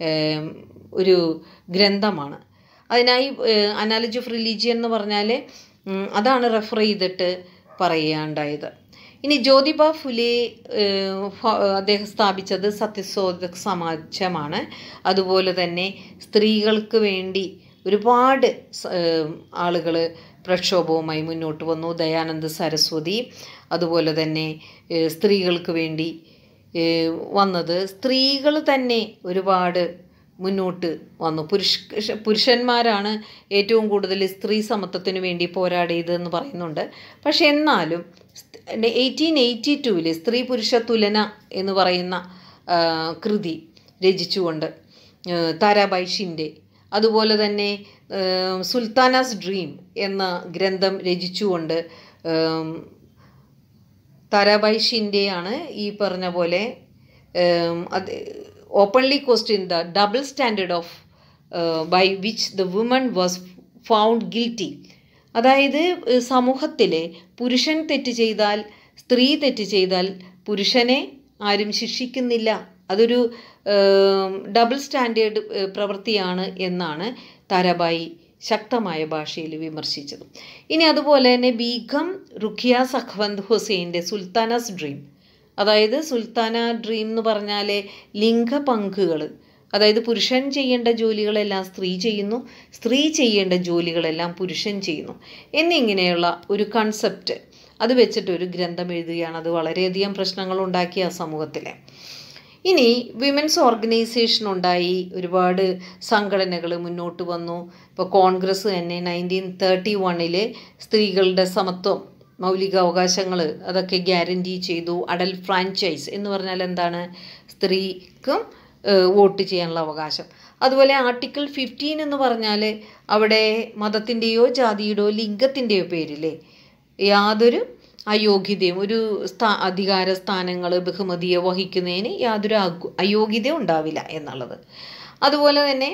ഒരു ഗ്രന്ഥമാണ് അതിനായി അനാലജി ഓഫ് റിലീജിയൻ എന്ന് പറഞ്ഞാൽ അതാണ് റെഫർ ചെയ്തിട്ട് പറയുകയുണ്ടായത് ഇനി ജ്യോതിബ ഫുലെ അദ്ദേഹം സ്ഥാപിച്ചത് സത്യശോധക സമാജമാണ് അതുപോലെ തന്നെ സ്ത്രീകൾക്ക് വേണ്ടി ഒരുപാട് ആളുകൾ പ്രക്ഷോഭവുമായി മുന്നോട്ട് വന്നു ദയാനന്ദ സരസ്വതി അതുപോലെ തന്നെ സ്ത്രീകൾക്ക് വേണ്ടി വന്നത് സ്ത്രീകൾ തന്നെ ഒരുപാട് മുന്നോട്ട് വന്നു പുരുഷ പുരുഷന്മാരാണ് ഏറ്റവും കൂടുതൽ സ്ത്രീ സമത്വത്തിന് വേണ്ടി പോരാടിയതെന്ന് പറയുന്നുണ്ട് പക്ഷെ എന്നാലും എയ്റ്റീൻ എയ്റ്റി ടുവിൽ സ്ത്രീ പുരുഷ തുലന എന്ന് പറയുന്ന കൃതി രചിച്ചുകൊണ്ട് താരാബായ് ഷിൻഡെ അതുപോലെ തന്നെ സുൽത്താനാസ് ഡ്രീം എന്ന ഗ്രന്ഥം രചിച്ചുകൊണ്ട് താരാബായ് ഷിൻഡെയാണ് ഈ പറഞ്ഞ പോലെ അത് openly question the double standard of by which the woman was found guilty അതായത് സമൂഹത്തിലെ പുരുഷൻ തെറ്റ് ചെയ്താൽ സ്ത്രീ തെറ്റ് ചെയ്താൽ പുരുഷനെ ആരും ശിക്ഷിക്കുന്നില്ല അതൊരു ഡബിൾ സ്റ്റാൻഡേർഡ് പ്രവൃത്തിയാണ് എന്നാണ് താരാബായി ശക്തമായ ഭാഷയിൽ വിമർശിച്ചത് ഇനി അതുപോലെ തന്നെ ബീഗം റുഖിയ സഖ്വന്ത് ഹുസൈൻ്റെ സുൽത്താനസ് ഡ്രീം അതായത് സുൽത്താന ഡ്രീം എന്ന് പറഞ്ഞാൽ ലിംഗപങ്കുകൾ അതായത് പുരുഷൻ ചെയ്യേണ്ട ജോലികളെല്ലാം സ്ത്രീ ചെയ്യുന്നു സ്ത്രീ ചെയ്യേണ്ട ജോലികളെല്ലാം പുരുഷൻ ചെയ്യുന്നു എന്നിങ്ങനെയുള്ള ഒരു കൺസെപ്റ്റ് അത് വെച്ചിട്ട് ഒരു ഗ്രന്ഥം എഴുതുകയാണ് അത് വളരെയധികം പ്രശ്നങ്ങൾ ഉണ്ടാക്കി ആ സമൂഹത്തിലെ ഇനി വിമൻസ് ഓർഗനൈസേഷൻ ഉണ്ടായി ഒരുപാട് സംഘടനകൾ മുന്നോട്ട് വന്നു ഇപ്പോൾ കോൺഗ്രസ് തന്നെ നയൻറ്റീൻ തേർട്ടി വണ്ണിൽ സ്ത്രീകളുടെ സമത്വം മൗലിക അവകാശങ്ങൾ അതൊക്കെ ഗ്യാരൻറ്റി ചെയ്തു അഡൽ ഫ്രാഞ്ചൈസ് എന്ന് പറഞ്ഞാൽ എന്താണ് സ്ത്രീക്കും വോട്ട് ചെയ്യാനുള്ള അവകാശം അതുപോലെ ആർട്ടിക്കിൾ ഫിഫ്റ്റീൻ എന്ന് പറഞ്ഞാൽ അവിടെ മതത്തിൻ്റെയോ ജാതിയുടെയോ ലിംഗത്തിൻ്റെയോ പേരിൽ യാതൊരു അയോഗ്യതയും ഒരു സ്ഥാ അധികാര സ്ഥാനങ്ങൾ ബഹുമതിയോ വഹിക്കുന്നതിന് യാതൊരു അയോഗ്യതയും ഉണ്ടാവില്ല എന്നുള്ളത് അതുപോലെ തന്നെ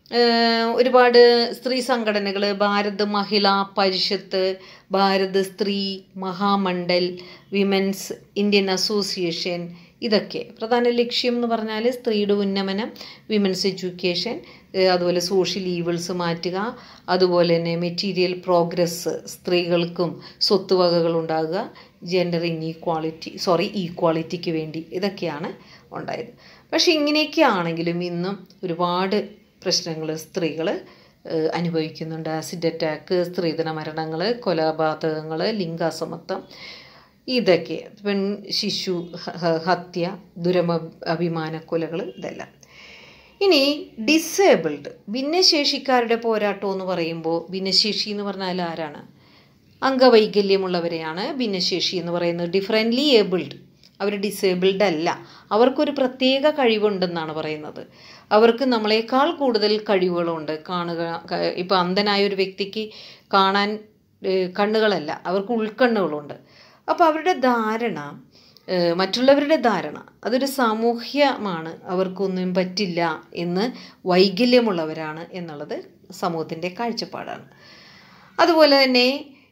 ഒരുപാട് സ്ത്രീ സംഘടനകൾ ഭാരത് മഹിളാ പരിഷത്ത് ഭാരത് സ്ത്രീ മഹാമണ്ഡൽ വിമൻസ് ഇന്ത്യൻ അസോസിയേഷൻ ഇതൊക്കെ പ്രധാന ലക്ഷ്യം എന്ന് പറഞ്ഞാൽ സ്ത്രീയുടെ ഉന്നമനം വിമൻസ് എഡ്യൂക്കേഷൻ അതുപോലെ സോഷ്യൽ ഈവിൾസ് മാറ്റുക അതുപോലെ തന്നെ മെറ്റീരിയൽ പ്രോഗ്രസ് സ്ത്രീകൾക്കും സ്വത്തുവകകൾ ഉണ്ടാകുക ജെൻഡർ ഇൻഈക്വാളിറ്റി സോറി ഈക്വാളിറ്റിക്ക് വേണ്ടി ഇതൊക്കെയാണ് ഉണ്ടായത് പക്ഷേ ഇങ്ങനെയൊക്കെ ആണെങ്കിലും ഇന്നും ഒരുപാട് പ്രശ്നങ്ങൾ സ്ത്രീകൾ അനുഭവിക്കുന്നുണ്ട് ആസിഡ് അറ്റാക്ക് സ്ത്രീധന മരണങ്ങൾ കൊലപാതകങ്ങൾ ലിംഗാസമത്വം ഇതൊക്കെ പെൺ ശിശു ഹത്യ ദുരമ അഭിമാനക്കൊലകൾ ഇതെല്ലാം ഇനി ഡിസേബിൾഡ് ഭിന്നശേഷിക്കാരുടെ പോരാട്ടം എന്ന് പറയുമ്പോൾ ഭിന്നശേഷി എന്ന് പറഞ്ഞാൽ ആരാണ് അംഗവൈകല്യമുള്ളവരെയാണ് ഭിന്നശേഷി എന്ന് പറയുന്നത് ഡിഫറെൻ്റ്ലി ഏബിൾഡ് അവർ ഡിസേബിൾഡ് അല്ല അവർക്കൊരു പ്രത്യേക കഴിവുണ്ടെന്നാണ് പറയുന്നത് അവർക്ക് നമ്മളെക്കാൾ കൂടുതൽ കഴിവുകളുണ്ട് കാണുക ഇപ്പോൾ അന്ധനായ ഒരു വ്യക്തിക്ക് കാണാൻ കണ്ണുകളല്ല അവർക്ക് ഉൾക്കണ്ണുകളുണ്ട് അപ്പോൾ അവരുടെ ധാരണ മറ്റുള്ളവരുടെ ധാരണ അതൊരു സാമൂഹ്യമാണ് അവർക്കൊന്നും പറ്റില്ല എന്ന് വൈകല്യമുള്ളവരാണ് എന്നുള്ളത് സമൂഹത്തിൻ്റെ കാഴ്ചപ്പാടാണ് അതുപോലെ തന്നെ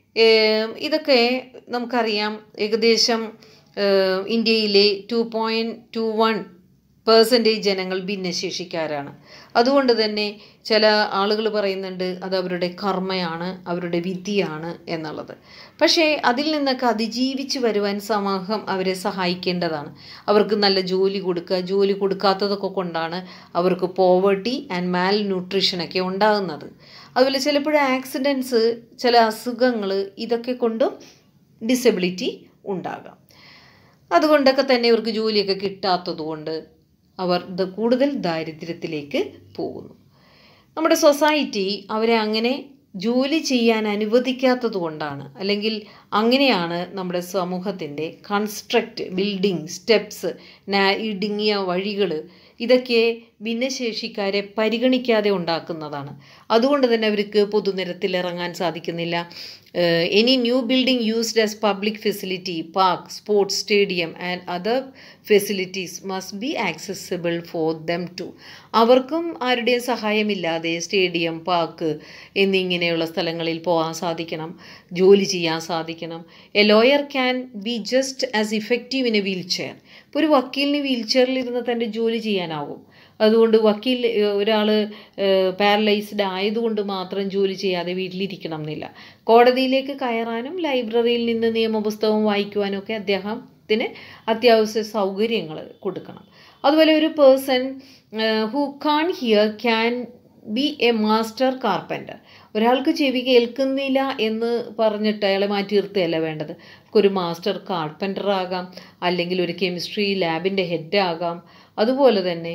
ഇതൊക്കെ നമുക്കറിയാം ഏകദേശം ഇന്ത്യയിലെ two point two one percentage ജനങ്ങൾ ഭിന്നശേഷിക്കാരാണ് അതുകൊണ്ട് തന്നെ ചില ആളുകൾ പറയുന്നുണ്ട് അത് അവരുടെ കർമ്മയാണ് അവരുടെ വിധിയാണ് എന്നുള്ളത് പക്ഷേ അതിൽ നിന്നൊക്കെ അതിജീവിച്ച് വരുവാൻ സമൂഹം അവരെ സഹായിക്കേണ്ടതാണ് അവർക്ക് നല്ല ജോലി കൊടുക്കുക ജോലി കൊടുക്കാത്തതൊക്കെ കൊണ്ടാണ് അവർക്ക് പോവർട്ടി ആൻഡ് മാൽ ന്യൂട്രീഷനൊക്കെ ഉണ്ടാകുന്നത് അതുപോലെ ചിലപ്പോഴും ആക്സിഡൻസ് ചില അസുഖങ്ങൾ ഇതൊക്കെ കൊണ്ടും ഡിസബിലിറ്റി ഉണ്ടാകാം അതുകൊണ്ടൊക്കെ തന്നെ ഇവർക്ക് ജോലിയൊക്കെ കിട്ടാത്തത് കൊണ്ട് അവർ കൂടുതൽ ദാരിദ്ര്യത്തിലേക്ക് പോകുന്നു നമ്മുടെ സൊസൈറ്റി അവരെ അങ്ങനെ ജോലി ചെയ്യാൻ അനുവദിക്കാത്തത് കൊണ്ടാണ് അല്ലെങ്കിൽ അങ്ങനെയാണ് നമ്മുടെ സമൂഹത്തിൻ്റെ കൺസ്ട്രക്റ്റ് ബിൽഡിംഗ് സ്റ്റെപ്സ് ഇടുങ്ങിയ വഴികൾ ഇതൊക്കെ ഭിന്നശേഷിക്കാരെ പരിഗണിക്കാതെ ഉണ്ടാക്കുന്നതാണ് അതുകൊണ്ട് തന്നെ അവർക്ക് പൊതുനിരത്തിൽ ഇറങ്ങാൻ സാധിക്കുന്നില്ല any new building used as public facility park sports stadium and other facilities must be accessible for them to അവർക്കും ആരുടെയും സഹായമില്ലാതെ സ്റ്റേഡിയം പാർക്ക് എന്നിങ്ങനെയുള്ള സ്ഥലങ്ങളിൽ പോകാൻ സാധിക്കണം ജോലി ചെയ്യാൻ സാധിക്കണം a lawyer can be just as effective in a wheelchair ഇപ്പോൾ ഒരു വക്കീലിന് വീൽ ചെയറിൽ ഇരുന്ന് തൻ്റെ ജോലി ചെയ്യാനാവും അതുകൊണ്ട് വക്കീൽ ഒരാൾ പാരലൈസ്ഡ് ആയതുകൊണ്ട് മാത്രം ജോലി ചെയ്യാതെ വീട്ടിലിരിക്കണം എന്നില്ല കോടതിയിലേക്ക് കയറാനും ലൈബ്രറിയിൽ നിന്ന് നിയമപുസ്തകം വായിക്കുവാനും ഒക്കെ അദ്ദേഹത്തിന് അത്യാവശ്യ സൗകര്യങ്ങൾ കൊടുക്കണം അതുപോലെ ഒരു person who can't hear can be a master carpenter ഒരാൾക്ക് ചെവി കേൾക്കുന്നില്ല എന്ന് പറഞ്ഞിട്ട് അയാളെ മാറ്റി നിർത്തുകയല്ല വേണ്ടത് ഒരു മാസ്റ്റർ കാർപ്പൻ്റർ ആകാം അല്ലെങ്കിൽ ഒരു കെമിസ്ട്രി ലാബിൻ്റെ ഹെഡ് ആകാം അതുപോലെ തന്നെ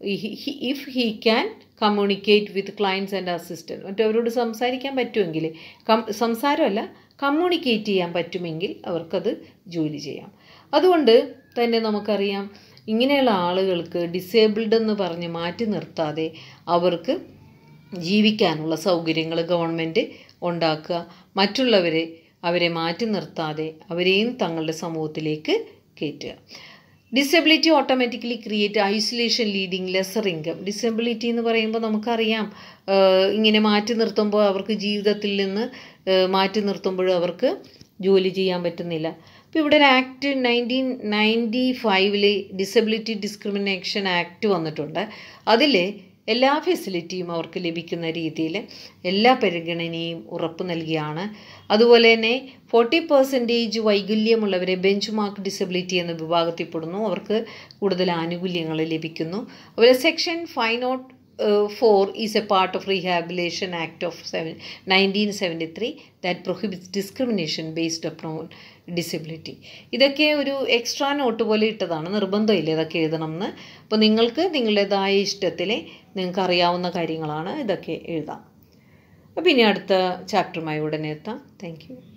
if he can communicate with clients and assistant മറ്റവരോട് സംസാരിക്കാൻ പറ്റുമെങ്കിൽ കം സംസാരമല്ല കമ്മ്യൂണിക്കേറ്റ് ചെയ്യാൻ പറ്റുമെങ്കിൽ അവർക്കത് ജോലി ചെയ്യാം അതുകൊണ്ട് തന്നെ നമുക്കറിയാം ഇങ്ങനെയുള്ള ആളുകൾക്ക് ഡിസേബിൾഡ് എന്ന് പറഞ്ഞ് മാറ്റി നിർത്താതെ അവർക്ക് ജീവിക്കാനുള്ള സൗകര്യങ്ങൾ ഗവൺമെൻറ് ഉണ്ടാക്കുക മറ്റുള്ളവരെ അവരെ മാറ്റി നിർത്താതെ അവരെയും തങ്ങളുടെ സമൂഹത്തിലേക്ക് കയറ്റുക disability automatically create isolation leading lesser income disability എന്ന് പറയുമ്പോൾ നമുക്കറിയാം ഇങ്ങനെ മാറ്റി നിർത്തുമ്പോൾ അവർക്ക് ജീവിതത്തിൽ നിന്ന് മാറ്റി നിർത്തുമ്പോൾ അവർക്ക് ജോലി ചെയ്യാൻ പറ്റുന്നില്ല ഇപ്പോൾ ഇവിടെ ഒരു ആക്ട് നയൻറ്റീൻ നയൻറ്റി ഫൈവില് ഡിസബിലിറ്റി ഡിസ്ക്രിമിനേഷൻ ആക്ട് വന്നിട്ടുണ്ട് അതിൽ എല്ലാ ഫെസിലിറ്റിയും അവർക്ക് ലഭിക്കുന്ന രീതിയിൽ എല്ലാ പരിഗണനയും ഉറപ്പ് നൽകിയാണ് അതുപോലെ തന്നെ ഫോർട്ടി പെർസെൻറ്റേജ് വൈകല്യമുള്ളവരെ ബെഞ്ച് മാർക്ക് ഡിസബിലിറ്റി എന്ന വിഭാഗത്തിൽപ്പെടുന്നു അവർക്ക് കൂടുതൽ ആനുകൂല്യങ്ങൾ ലഭിക്കുന്നു അതുപോലെ section five not four is a part of rehabilitation act of seven nineteen seventy three that prohibits discrimination based upon disability ഇതൊക്കെ ഒരു എക്സ്ട്രാ നോട്ട് പോലെ ഇട്ടതാണ് നിർബന്ധമില്ല ഇതൊക്കെ എഴുതണം എന്ന് അപ്പോൾ നിങ്ങൾക്ക് നിങ്ങളുടേതായ ഇഷ്ടത്തിൽ നിങ്ങൾക്ക് അറിയാവുന്ന കാര്യങ്ങളാണ് ഇതൊക്കെ എഴുതാം അപ്പോൾ ഇനി അടുത്ത ചാപ്റ്ററുമായി ഉടനെ എത്താം താങ്ക് യു